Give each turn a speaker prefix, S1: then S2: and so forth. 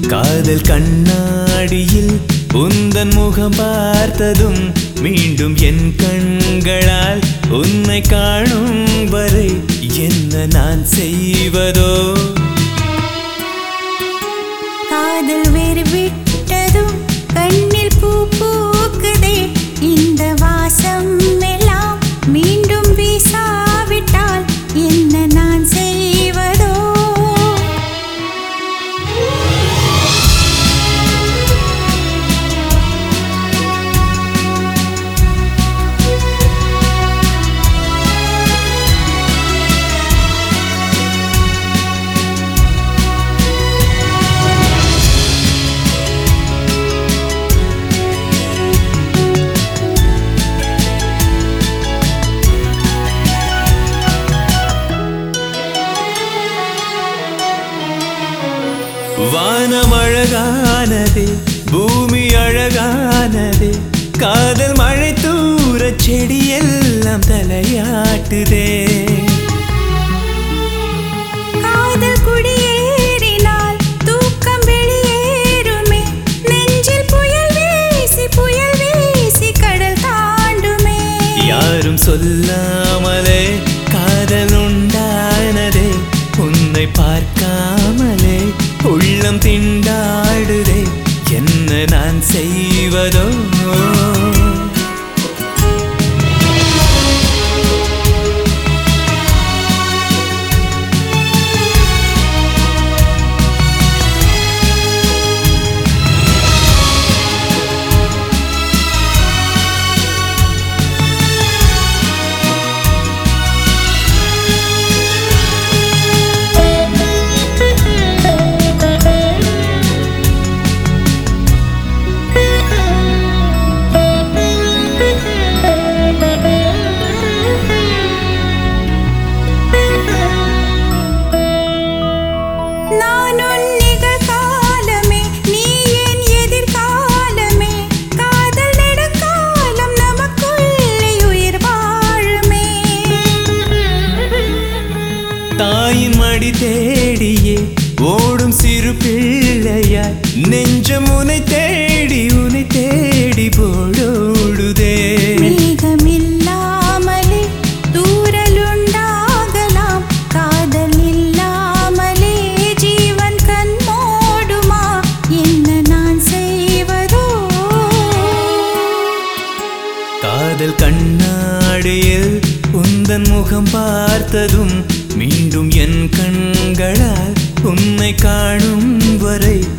S1: காதல் கண்ணாடியில் உந்தன் முகம் பார்த்ததும் மீண்டும் என் கண்களால் உன்னை காணும் வரை என்ன நான் செய்வதோ
S2: காதல் வேறு விட்டதும் கண்ணில் பூ பூக்குதே இந்த வாசம் எல்லாம் மீண்டும் வீசாவிட்டால் என்ன நான் செய்வதோ
S1: வானம் அழகானதே பூமி அழகானதே காதல் மழை தூர செடியெல்லாம் தலையாட்டுதே
S2: காதல் குடியேறினால் தூக்கம் வெளியேறுமே நெஞ்சில் புயல் வீசி புயல் வீசி கடல் தாண்டுமே
S1: யாரும் சொல்லாமலே காதல் உண்டானதே உன்னை பார்க்காமலே உள்ளம் திண்டாடுதே என்ன நான் செய்வதோ
S2: நான் உன் நிகழ்காலமே நீ என் எதிர்காலமே காதல் நெடுங்காலம் நமக்குள்ளே உயிர் வாழுமே
S1: தாயின் மடி தேடியே ஓடும் சிறு பிள்ளையாய் நெஞ்சம் உனை தேடி உனை தேடி போடோடுதே
S2: மேகமில்லாமலே தூரலுண்டாகலாம் காதல் இல்லாமலே ஜீவன் கண் மூடுமா என்ன நான் செய்வதோ
S1: காதல் கண்ணாடியில் உந்தன் முகம் பார்த்ததும் மீண்டும் என் கண்களால் உன்னை காணும் வரை